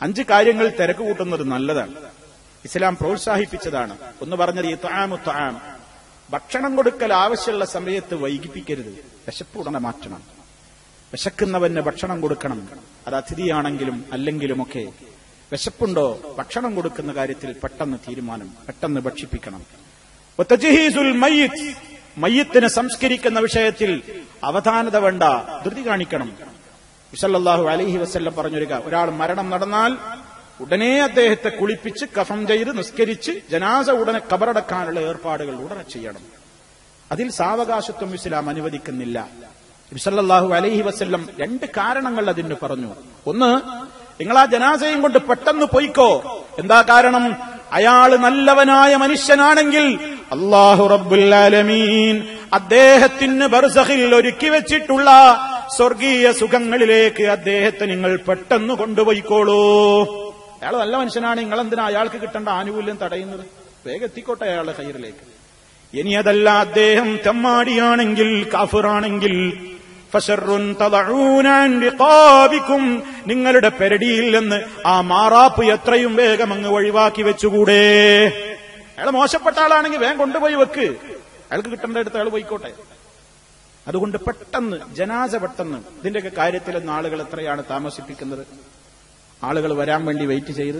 അഞ്ച് കാര്യങ്ങൾ തിരക്ക് കൂട്ടുന്നത് നല്ലതാണ് ഇസ്ലാം പ്രോത്സാഹിപ്പിച്ചതാണ് ഒന്ന് പറഞ്ഞത് ഈ ത്വാമു ത്വാം ഭക്ഷണം കൊടുക്കൽ ആവശ്യമുള്ള സമയത്ത് വൈകിപ്പിക്കരുത് വിശപ്പ് ഉടനെ മാറ്റണം വിശക്കുന്നവന് ഭക്ഷണം കൊടുക്കണം അത് അതിഥിയാണെങ്കിലും അല്ലെങ്കിലുമൊക്കെ വിശപ്പുണ്ടോ ഭക്ഷണം കൊടുക്കുന്ന കാര്യത്തിൽ പെട്ടെന്ന് തീരുമാനം പെട്ടെന്ന് ഭക്ഷിപ്പിക്കണം വത്തജ്ഹീസുൽ മയ്യിത്ത് മയ്യത്തിനെ സംസ്കരിക്കുന്ന വിഷയത്തിൽ അവധാനത വേണ്ട ധൃതി കാണിക്കണം വിസല്ലാഹു അലൈഹി വസ്ല്ലം പറഞ്ഞൊരു കാ- ഒരാൾ മരണം നടന്നാൽ ഉടനെ അദ്ദേഹത്തെ കുളിപ്പിച്ച് കഫം ചെയ്ത് നിസ്കരിച്ച് ജനാസ ഉടനെ കബറടക്കാനുള്ള ഏർപ്പാടുകൾ ഉടനെ ചെയ്യണം അതിൽ സാവകാശത്വം ഇസ്ലാം അനുവദിക്കുന്നില്ല വിസല്ലാഹു അലൈഹി വസ്ല്ലം രണ്ട് കാരണങ്ങൾ അതിന് പറഞ്ഞു ഒന്ന് നിങ്ങൾ ആ ജനാസയും കൊണ്ട് പെട്ടെന്ന് പൊയ്ക്കോ എന്താ കാരണം അയാള് നല്ലവനായ മനുഷ്യനാണെങ്കിൽ അള്ളാഹു റബ്ബുല്ലാലമീൻ അദ്ദേഹത്തിന് ബർസഖിൽ ഒരുക്കി വെച്ചിട്ടുള്ള സ്വർഗീയ സുഖങ്ങളിലേക്ക് അദ്ദേഹത്തെ നിങ്ങൾ പെട്ടെന്ന് കൊണ്ടുപോയിക്കോളൂ അയാൾ നല്ല മനുഷ്യനാണ് നിങ്ങൾ എന്തിനാ അയാൾക്ക് കിട്ടേണ്ട ആനുകൂല്യം തടയുന്നത് വേഗം എത്തിക്കോട്ടെ അയാളുടെ കയ്യിലേക്ക് ഇനി അതല്ല അദ്ദേഹം തെമ്മാടിയാണെങ്കിൽ കാഫിറാണെങ്കിൽ ഫശറുൻ തദഊന അൻ റിഖാബിക്കും നിങ്ങളുടെ പെരടിയിൽ നിന്ന് ആ മാറാപ്പ് എത്രയും വേഗം അങ്ങ് ഒഴിവാക്കി വെച്ചുകൂടെ അയാൾ മോശപ്പെട്ട ആളാണെങ്കിൽ വേഗം കൊണ്ടുപോയി വെക്ക് അയാൾക്ക് കിട്ടേണ്ട അടുത്ത് അയാൾ പോയിക്കോട്ടെ അതുകൊണ്ട് പെട്ടെന്ന് ജനാസ പെട്ടെന്ന് ഇതിന്റെയൊക്കെ കാര്യത്തിൽ ഇന്ന് ആളുകൾ എത്രയാണ് താമസിപ്പിക്കുന്നത് ആളുകൾ വരാൻ വേണ്ടി വെയിറ്റ് ചെയ്ത്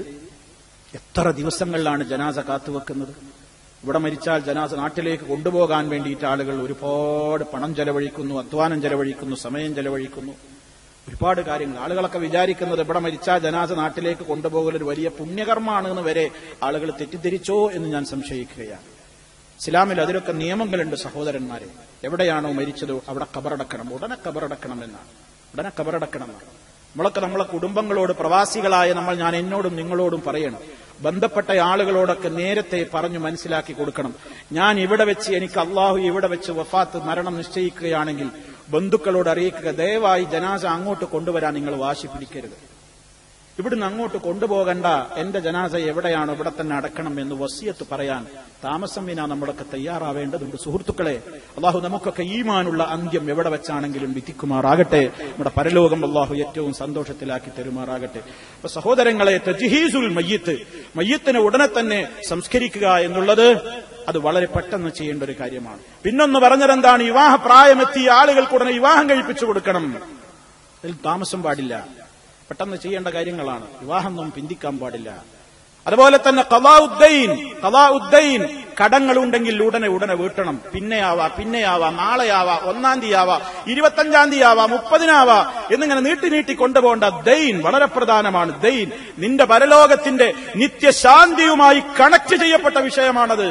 എത്ര ദിവസങ്ങളിലാണ് ജനാസ കാത്തുവെക്കുന്നത് ഇവിടെ മരിച്ചാൽ ജനാസ നാട്ടിലേക്ക് കൊണ്ടുപോകാൻ വേണ്ടിയിട്ട് ആളുകൾ ഒരുപാട് പണം ചെലവഴിക്കുന്നു അധ്വാനം ചെലവഴിക്കുന്നു സമയം ചെലവഴിക്കുന്നു ഒരുപാട് കാര്യങ്ങൾ ആളുകളൊക്കെ വിചാരിക്കുന്നത് ഇവിടെ മരിച്ചാൽ ജനാസ നാട്ടിലേക്ക് കൊണ്ടുപോകൽ ഒരു വലിയ പുണ്യകർമ്മമാണ് എന്ന് വരെ ആളുകൾ തെറ്റിദ്ധരിച്ചോ എന്ന് ഞാൻ സംശയിക്കുകയാണ് ഇസ്ലാമിൽ അതിലൊക്കെ നിയമങ്ങളുണ്ട് സഹോദരന്മാരെ എവിടെയാണോ മരിച്ചതോ അവിടെ കബറടക്കണം ഉടനെ കബറടക്കണം എന്നാണ് ഉടനെ കബറടക്കണം എന്നാണ് നമ്മളൊക്കെ നമ്മളെ കുടുംബങ്ങളോട് പ്രവാസികളായ നമ്മൾ ഞാൻ എന്നോടും നിങ്ങളോടും പറയണം ബന്ധപ്പെട്ട ആളുകളോടൊക്കെ നേരത്തെ പറഞ്ഞു മനസ്സിലാക്കി കൊടുക്കണം ഞാൻ ഇവിടെ വെച്ച് എനിക്ക് അള്ളാഹു ഇവിടെ വെച്ച് വഫാത്ത് മരണം നിശ്ചയിക്കുകയാണെങ്കിൽ ബന്ധുക്കളോട് അറിയിക്കുക ദയവായി ജനാസ അങ്ങോട്ട് കൊണ്ടുവരാൻ നിങ്ങൾ വാശി പിടിക്കരുത് ഇവിടുന്ന് അങ്ങോട്ട് കൊണ്ടുപോകണ്ട എന്റെ ജനാസ എവിടെയാണോ ഇവിടെ തന്നെ അടക്കണം എന്ന് വസിയത്ത് പറയാൻ താമസം വിനാ നമ്മളൊക്കെ തയ്യാറാവേണ്ടതുണ്ട് സുഹൃത്തുക്കളെ അള്ളാഹു നമുക്കൊക്കെ ഈമാനുള്ള അന്ത്യം എവിടെ വെച്ചാണെങ്കിലും വിധിക്കുമാറാകട്ടെ നമ്മുടെ പരലോകം അള്ളാഹു ഏറ്റവും സന്തോഷത്തിലാക്കി തരുമാറാകട്ടെ അപ്പൊ സഹോദരങ്ങളെ തജ്ഹീസുൽ മയ്യത്ത് മയ്യത്തിനെ ഉടനെ തന്നെ സംസ്കരിക്കുക എന്നുള്ളത് അത് വളരെ പെട്ടെന്ന് ചെയ്യേണ്ട ഒരു കാര്യമാണ് പിന്നൊന്ന് പറഞ്ഞതെന്താണ് വിവാഹ പ്രായമെത്തിയ ആളുകൾക്ക് ഉടനെ വിവാഹം കഴിപ്പിച്ചു കൊടുക്കണം അതിൽ താമസം പാടില്ല പെട്ടെന്ന് ചെയ്യേണ്ട കാര്യങ്ങളാണ് വിവാഹമൊന്നും പിന്തിക്കാൻ പാടില്ല അതുപോലെ തന്നെ കലാഉദ്ദൈൻ കലാഉദ്ദൈൻ കടങ്ങളുണ്ടെങ്കിൽ ഉടനെ ഉടനെ വീട്ടണം പിന്നെയാവാ പിന്നെയാവാ നാളെയാവാ ഒന്നാം തീയതിയാവാ ഇരുപത്തഞ്ചാം തീയതിയാവാ മുപ്പതിനാവാ എന്നിങ്ങനെ നീട്ടി നീട്ടി കൊണ്ടുപോകേണ്ട ദൈൻ വളരെ പ്രധാനമാണ് ദൈൻ നിന്റെ പരലോകത്തിന്റെ നിത്യശാന്തിയുമായി കണക്ട് ചെയ്യപ്പെട്ട വിഷയമാണത്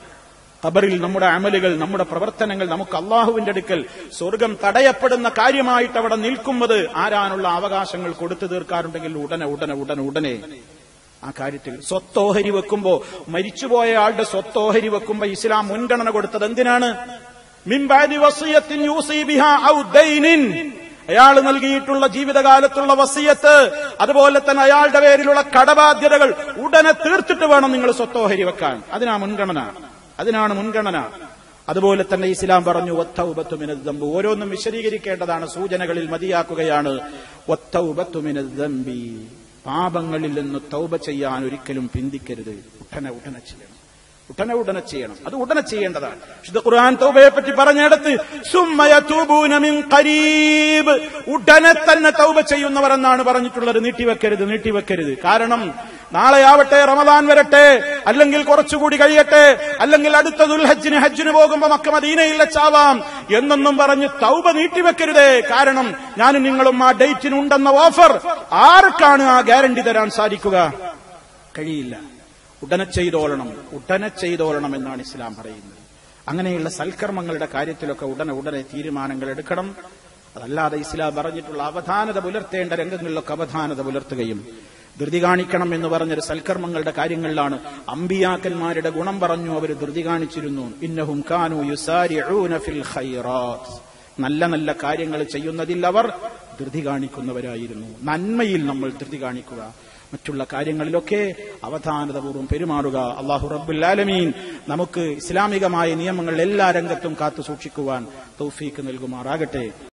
ഖബറിൽ നമ്മുടെ അമലുകൾ നമ്മുടെ പ്രവർത്തനങ്ങൾ നമുക്ക് അള്ളാഹുവിന്റെ അടുക്കൽ സ്വർഗം തടയപ്പെടുന്ന കാര്യമായിട്ട് അവിടെ നിൽക്കുന്നത് ആരാനുള്ള അവകാശങ്ങൾ കൊടുത്തു തീർക്കാറുണ്ടെങ്കിൽ ഉടനെ ഉടനെ ഉടനെ ഉടനെ ആ കാര്യത്തിൽ സ്വത്തോഹരി വെക്കുമ്പോ മരിച്ചുപോയ ആളുടെ സ്വത്തോഹരി വെക്കുമ്പോ ഇസ്ലാം മുൻഗണന കൊടുത്തത് എന്തിനാണ് മിംബാദി വസിയത്തിൻ യൂസി ബിഹാ ഔ ദൈനിൻ അയാൾ നൽകിയിട്ടുള്ള ജീവിതകാലത്തുള്ള വസിയത്ത് അതുപോലെ തന്നെ അയാളുടെ പേരിലുള്ള കടബാധ്യതകൾ ഉടനെ തീർത്തിട്ട് വേണം നിങ്ങൾ സ്വത്തോഹരി വെക്കാൻ അതിനാ മുൻഗണന അതിനാണ് മുൻഗണന അതുപോലെ തന്നെ ഇസ്ലാം പറഞ്ഞു ഒത്തൗബത്തുമിനദ്ദമ്പ് ഓരോന്നും വിശദീകരിക്കേണ്ടതാണ് സൂചനകളിൽ മതിയാക്കുകയാണ് ഒത്തൗബത്തുമിനദ്ദമ്പി പാപങ്ങളിൽ നിന്ന് തൗബ ചെയ്യാൻ ഒരിക്കലും പിന്തിക്കരുത് ഉടനെ ഉടനെ ചെയ്യണം ഉടനെ ഉടനെ ചെയ്യണം അത് ഉടനെ ചെയ്യേണ്ടതാണ് വിശുദ്ധ ഖുർആൻ തൗബയെ പറ്റി പറഞ്ഞെടുത്ത് സുമ്മ യതൂബൂന മിൻ ഖരീബ് ഉടനെ തന്നെ തൗബ ചെയ്യുന്നവർ എന്നാണ് പറഞ്ഞിട്ടുള്ളത് നീട്ടിവെക്കരുത് നീട്ടിവെക്കരുത് കാരണം നാളെയാവട്ടെ റമദാൻ വരട്ടെ അല്ലെങ്കിൽ കുറച്ചുകൂടി കഴിയട്ടെ അല്ലെങ്കിൽ അടുത്ത ദുൽഹജ്ജിന് ഹജ്ജിന് പോകുമ്പോൾ മക്ക മദീനയിൽ വെച്ചാവാം എന്നൊന്നും പറഞ്ഞ് തൗബ നീട്ടിവെക്കരുതേ കാരണം ഞാനും നിങ്ങളും ആ ഡേറ്റിനുണ്ടെന്ന ഓഫർ ആർക്കാണ് ആ ഗ്യാരണ്ടി തരാൻ സാധിക്കുക കഴിയില്ല ഉടനെ ചെയ്തോളണം ഉടനെ ചെയ്തോളണം എന്നാണ് ഇസ്ലാം പറയുന്നത് അങ്ങനെയുള്ള സൽക്കർമ്മങ്ങളുടെ കാര്യത്തിലൊക്കെ ഉടനെ ഉടനെ തീരുമാനങ്ങൾ എടുക്കണം അതല്ലാതെ ഇസ്ലാം പറഞ്ഞിട്ടുള്ള അവധാനത പുലർത്തേണ്ട രംഗങ്ങളിലൊക്കെ അവധാനത പുലർത്തുകയും ധൃതി കാണിക്കണം എന്ന് പറഞ്ഞൊരു സൽക്കർമ്മങ്ങളുടെ കാര്യങ്ങളിലാണ് അമ്പിയാക്കന്മാരുടെ ഗുണം പറഞ്ഞു അവർ ധൃതി കാണിച്ചിരുന്നു ഇന്നഹും കാനു യുസാരിഊന ഫിൽ ഖൈറാത്ത് നല്ല നല്ല കാര്യങ്ങൾ ചെയ്യുന്നതിൽ അവർ ധൃതി കാണിക്കുന്നവരായിരുന്നു നന്മയിൽ നമ്മൾ ധൃതി കാണിക്കുക മറ്റുള്ള കാര്യങ്ങളിലൊക്കെ അവധാനതപൂർവ്വം പെരുമാറുക അള്ളാഹു റബ്ബുല്ലാലമീൻ നമുക്ക് ഇസ്ലാമികമായ നിയമങ്ങൾ എല്ലാ രംഗത്തും കാത്തു സൂക്ഷിക്കുവാൻ തൗഫീക്ക് നൽകുമാറാകട്ടെ